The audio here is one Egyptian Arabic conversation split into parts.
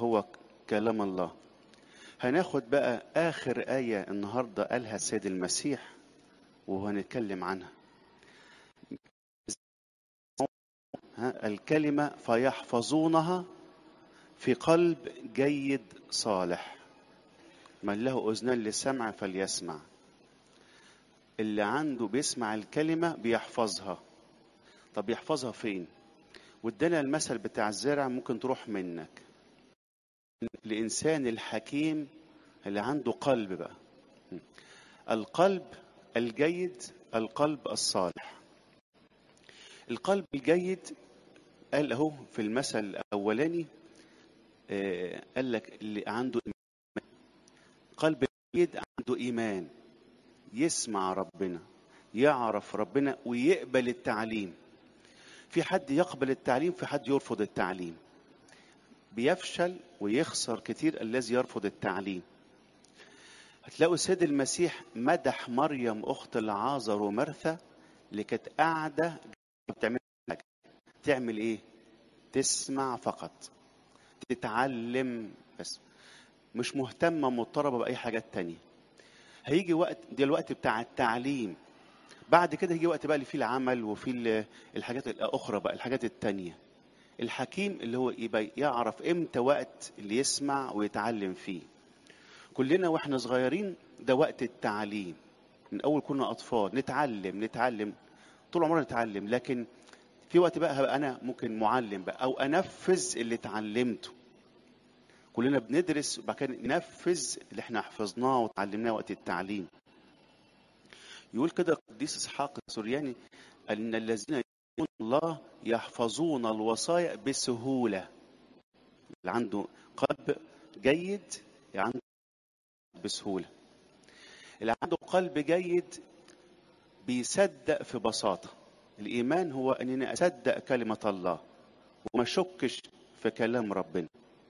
هو كلام الله هناخد بقى آخر آية النهاردة قالها السيد المسيح وهنتكلم عنها ها الكلمة فيحفظونها في قلب جيد صالح من له أذنان للسمع فليسمع اللي عنده بيسمع الكلمة بيحفظها طب يحفظها فين وادانا المثل بتاع الزرع ممكن تروح منك الإنسان الحكيم اللي عنده قلب بقى القلب الجيد القلب الصالح القلب الجيد قال اهو في المثل الاولاني آه قال لك اللي عنده إيمان. قلب جيد عنده ايمان يسمع ربنا يعرف ربنا ويقبل التعليم في حد يقبل التعليم في حد يرفض التعليم بيفشل ويخسر كتير الذي يرفض التعليم هتلاقوا السيد المسيح مدح مريم اخت العازر ومرثا اللي كانت قاعده بتعمل حاجه تعمل ايه تسمع فقط تتعلم بس مش مهتمه مضطربه باي حاجات تانية هيجي وقت ده الوقت بتاع التعليم بعد كده هيجي وقت بقى اللي فيه العمل وفيه الحاجات الاخرى بقى الحاجات التانية الحكيم اللي هو يبقى يعرف امتى وقت اللي يسمع ويتعلم فيه كلنا واحنا صغيرين ده وقت التعليم من اول كنا اطفال نتعلم نتعلم طول عمرنا نتعلم لكن في وقت بقى هبقى انا ممكن معلم بقى او انفذ اللي اتعلمته كلنا بندرس وبعد كده ننفذ اللي احنا حفظناه وتعلمناه وقت التعليم يقول كده القديس اسحاق السورياني ان الذين يؤمنون الله يحفظون الوصايا بسهوله اللي عنده قلب جيد عنده بسهوله اللي عنده قلب جيد بيصدق في بساطه الايمان هو انني اصدق كلمه الله وما اشكش في كلام ربنا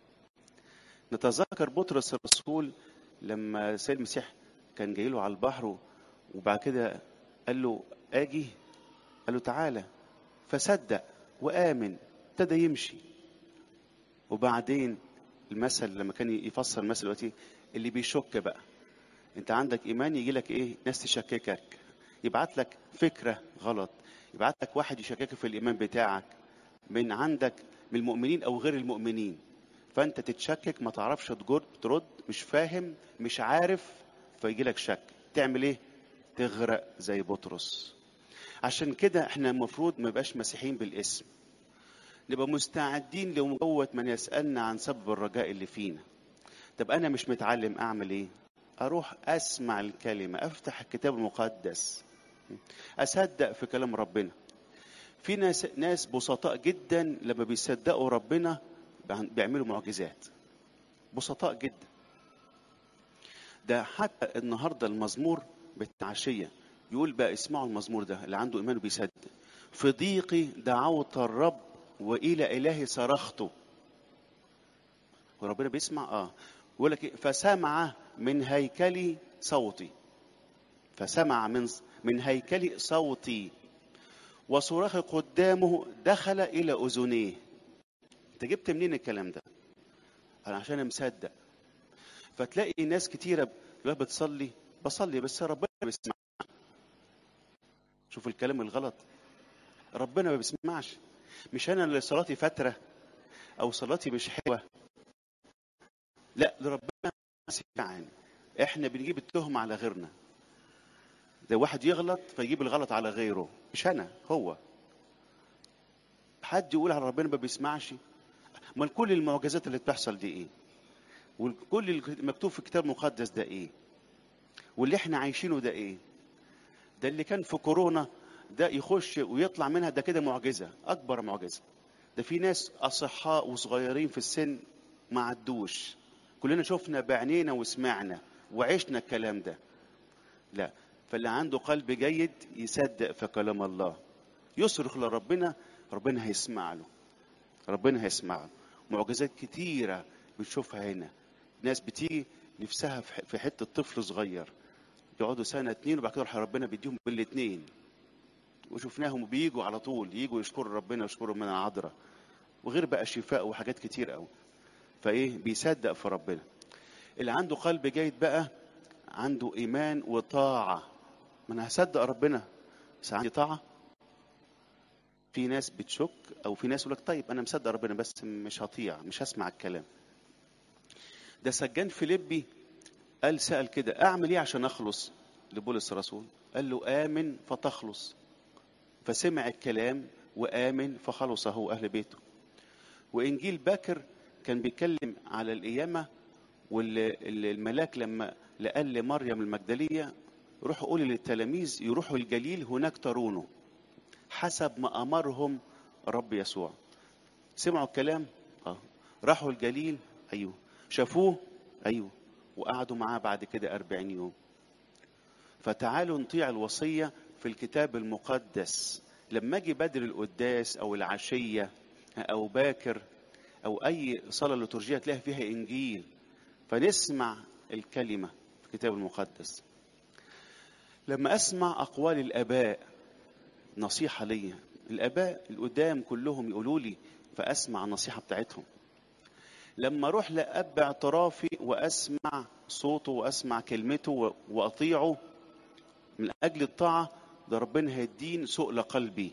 نتذكر بطرس الرسول لما سيد المسيح كان جاي له على البحر وبعد كده قال له اجي قال له تعالى فصدق وامن ابتدى يمشي وبعدين المثل لما كان يفسر المثل دلوقتي اللي بيشك بقى انت عندك ايمان يجي لك ايه ناس تشككك يبعت لك فكره غلط يبعت لك واحد يشككك في الايمان بتاعك من عندك من المؤمنين او غير المؤمنين فانت تتشكك ما تعرفش تجرد ترد مش فاهم مش عارف فيجي لك شك تعمل ايه تغرق زي بطرس عشان كده احنا المفروض ما يبقاش مسيحيين بالاسم نبقى مستعدين لمجوة من يسألنا عن سبب الرجاء اللي فينا طب انا مش متعلم اعمل ايه اروح اسمع الكلمة افتح الكتاب المقدس اصدق في كلام ربنا في ناس ناس بسطاء جدا لما بيصدقوا ربنا بيعملوا معجزات بسطاء جدا ده حتى النهارده المزمور بتاع عشية يقول بقى اسمعوا المزمور ده اللي عنده ايمان بيصدق في ضيقي دعوت الرب والى الهي صرخت وربنا بيسمع اه يقول لك فسمع من هيكلي صوتي فسمع من من هيكلي صوتي وصراخي قدامه دخل الى اذنيه انت جبت منين الكلام ده انا عشان مصدق فتلاقي ناس كتيره بتصلي بصلي بس ربنا بيسمع شوف الكلام الغلط ربنا ما بيسمعش مش انا اللي صلاتي فتره او صلاتي مش حلوه لا ده ربنا سمعني احنا بنجيب التهمه على غيرنا ده واحد يغلط فيجيب الغلط على غيره مش انا هو حد يقول على ربنا ما بيسمعش امال كل المعجزات اللي بتحصل دي ايه وكل المكتوب في الكتاب المقدس ده ايه واللي احنا عايشينه ده ايه ده اللي كان في كورونا ده يخش ويطلع منها ده كده معجزه اكبر معجزه ده في ناس اصحاء وصغيرين في السن ما عدوش كلنا شفنا بعينينا وسمعنا وعشنا الكلام ده لا فاللي عنده قلب جيد يصدق في كلام الله يصرخ لربنا ربنا هيسمع له ربنا هيسمع له معجزات كتيرة بنشوفها هنا ناس بتيجي نفسها في حتة طفل صغير يقعدوا سنة اتنين وبعد كده ربنا بيديهم بالاتنين وشفناهم بيجوا على طول يجوا يشكروا ربنا ويشكروا من العذراء وغير بقى شفاء وحاجات كتير قوي فايه بيصدق في ربنا اللي عنده قلب جيد بقى عنده ايمان وطاعه ما انا هصدق ربنا بس عندي طاعه في ناس بتشك او في ناس يقول لك طيب انا مصدق ربنا بس مش هطيع مش هسمع الكلام ده سجان فيليبي قال سأل كده اعمل ايه عشان اخلص لبولس الرسول قال له امن فتخلص فسمع الكلام وامن فخلص هو اهل بيته وانجيل باكر كان بيتكلم على القيامه والملاك لما لقال لمريم المجدليه روحوا قولي للتلاميذ يروحوا الجليل هناك ترونه حسب ما امرهم رب يسوع سمعوا الكلام اه راحوا الجليل ايوه شافوه ايوه وقعدوا معاه بعد كده أربعين يوم فتعالوا نطيع الوصية في الكتاب المقدس لما اجي بدر القداس او العشية او باكر او اي صلاة لترجية تلاقي فيها انجيل فنسمع الكلمة في الكتاب المقدس لما اسمع اقوال الاباء نصيحة ليا الاباء القدام كلهم يقولوا لي فاسمع النصيحة بتاعتهم لما اروح لاب اعترافي واسمع صوته واسمع كلمته واطيعه من اجل الطاعه ده ربنا هيديني سؤل قلبي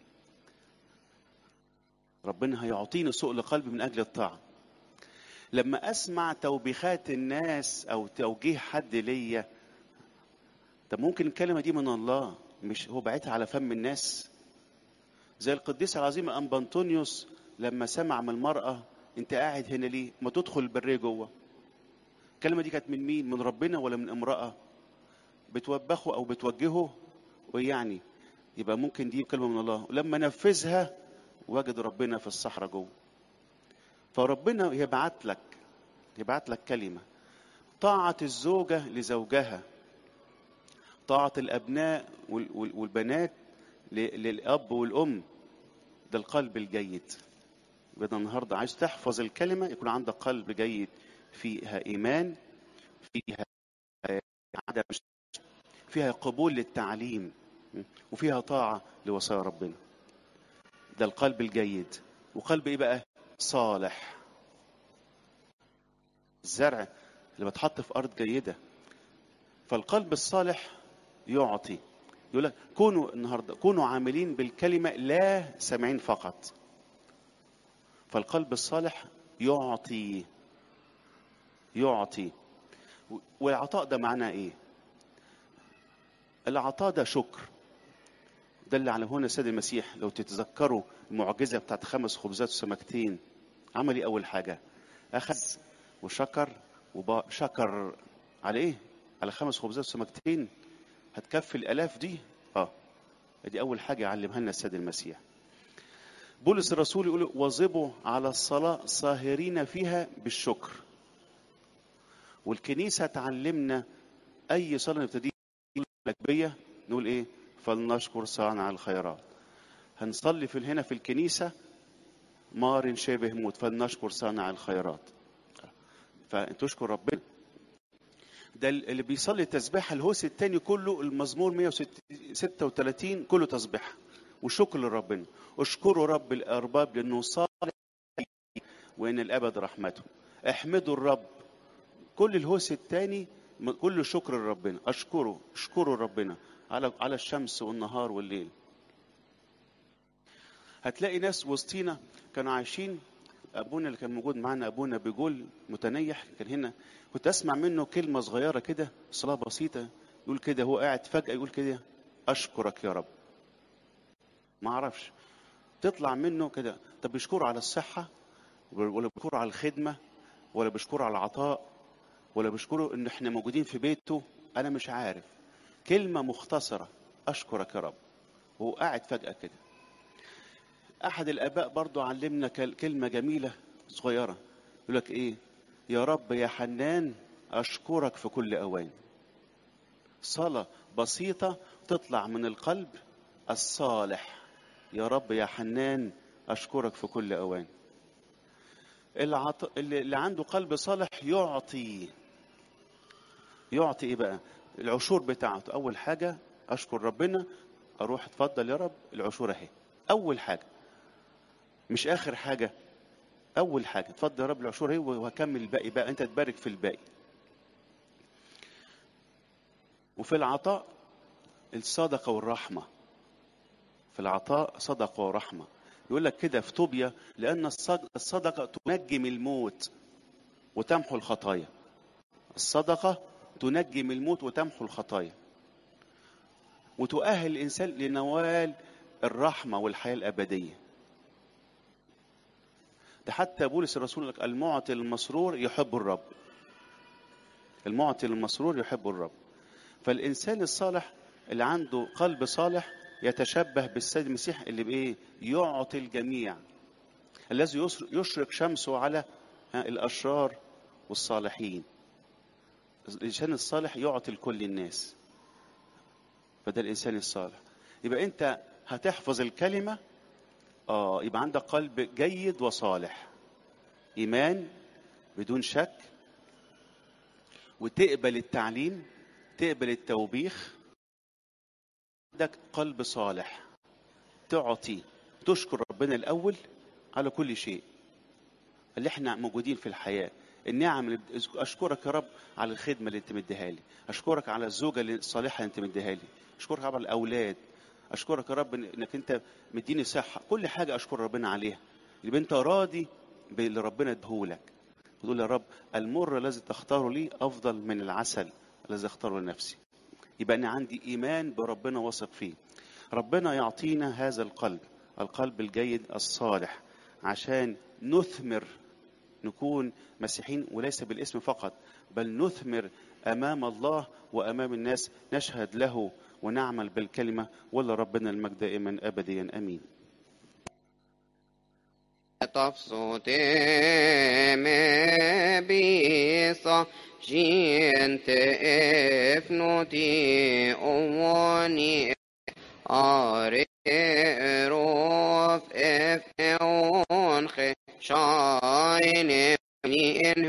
ربنا هيعطيني سؤل قلبي من اجل الطاعه لما اسمع توبيخات الناس او توجيه حد ليا طب ممكن الكلمه دي من الله مش هو بعتها على فم الناس زي القديس العظيم أنبنطونيوس لما سمع من المرأة أنت قاعد هنا ليه؟ ما تدخل البرية جوه. الكلمة دي كانت من مين؟ من ربنا ولا من امرأة؟ بتوبخه أو بتوجهه ويعني يبقى ممكن دي كلمة من الله، ولما نفذها وجد ربنا في الصحراء جوه. فربنا يبعت لك يبعت لك كلمة طاعة الزوجة لزوجها طاعة الأبناء والبنات للأب والأم ده القلب الجيد بدنا النهاردة عايز تحفظ الكلمة يكون عندك قلب جيد فيها إيمان فيها عدم فيها قبول للتعليم وفيها طاعة لوصايا ربنا ده القلب الجيد وقلب إيه بقى صالح الزرع اللي بتحط في أرض جيدة فالقلب الصالح يعطي يقول لك كونوا النهارده كونوا عاملين بالكلمه لا سامعين فقط فالقلب الصالح يعطي يعطي والعطاء ده معناه ايه العطاء ده شكر ده اللي علمه السيد المسيح لو تتذكروا المعجزه بتاعت خمس خبزات وسمكتين عمل ايه اول حاجه اخذ وشكر وشكر على ايه على خمس خبزات وسمكتين هتكفي الالاف دي اه دي اول حاجه يعلمها لنا السيد المسيح بولس الرسول يقول واظبوا على الصلاه صاهرين فيها بالشكر والكنيسه تعلمنا اي صلاه نبتدي بيه نقول ايه فلنشكر صانع الخيرات هنصلي في هنا في الكنيسه مار شبه موت فلنشكر صانع الخيرات فتشكر ربنا ده اللي بيصلي تسبيحة الهوس التاني كله المزمور 136 كله تسبيحة وشكر لربنا اشكروا رب الأرباب لأنه صالح وإن الأبد رحمته احمدوا الرب كل الهوس التاني كله شكر لربنا اشكره اشكروا ربنا على على الشمس والنهار والليل هتلاقي ناس وسطينا كانوا عايشين ابونا اللي كان موجود معانا ابونا بيقول متنيح كان هنا كنت اسمع منه كلمه صغيره كده صلاه بسيطه يقول كده هو قاعد فجاه يقول كده اشكرك يا رب ما اعرفش تطلع منه كده طب بيشكره على الصحه ولا بيشكره على الخدمه ولا بيشكره على العطاء ولا بيشكره ان احنا موجودين في بيته انا مش عارف كلمه مختصره اشكرك يا رب وهو قاعد فجاه كده احد الاباء برضو علمنا كلمه جميله صغيره يقول لك ايه يا رب يا حنان اشكرك في كل اوان صلاه بسيطه تطلع من القلب الصالح يا رب يا حنان اشكرك في كل اوان العط... اللي عنده قلب صالح يعطي يعطي ايه بقى العشور بتاعته اول حاجه اشكر ربنا اروح اتفضل يا رب العشور اهي اول حاجه مش اخر حاجه اول حاجه اتفضل يا رب العشور هي وهكمل الباقي بقى انت تبارك في الباقي وفي العطاء الصدقه والرحمه في العطاء صدقه ورحمه يقول لك كده في طوبيا لان الصد- الصدقه تنجم الموت وتمحو الخطايا الصدقه تنجم الموت وتمحو الخطايا وتؤهل الانسان لنوال الرحمه والحياه الابديه ده حتى بولس الرسول لك المعطي المسرور يحب الرب المعطي المسرور يحب الرب فالانسان الصالح اللي عنده قلب صالح يتشبه بالسيد المسيح اللي بايه يعطي الجميع الذي يسر- يشرق شمسه على ها، الاشرار والصالحين الانسان الصالح يعطي لكل الناس فده الانسان الصالح يبقى انت هتحفظ الكلمه اه يبقى عندك قلب جيد وصالح ايمان بدون شك وتقبل التعليم تقبل التوبيخ عندك قلب صالح تعطي تشكر ربنا الاول على كل شيء اللي احنا موجودين في الحياه النعم اللي بت- اشكرك يا رب على الخدمه اللي انت مديها لي اشكرك على الزوجه اللي- الصالحه اللي انت مديها لي اشكرك على الاولاد اشكرك يا رب إن- انك انت مديني صحه كل حاجه اشكر ربنا عليها يبقى انت راضي باللي ربنا ادهولك تقول يا رب المر الذي تختاره لي افضل من العسل الذي اختاره لنفسي يبقى انا عندي ايمان بربنا واثق فيه ربنا يعطينا هذا القلب القلب الجيد الصالح عشان نثمر نكون مسيحيين وليس بالاسم فقط بل نثمر امام الله وامام الناس نشهد له ونعمل بالكلمه ولا ربنا المجد دائما ابديا امين تفصوت ما بيصا جينت افنوتي اواني اري روف اف اون خ شاين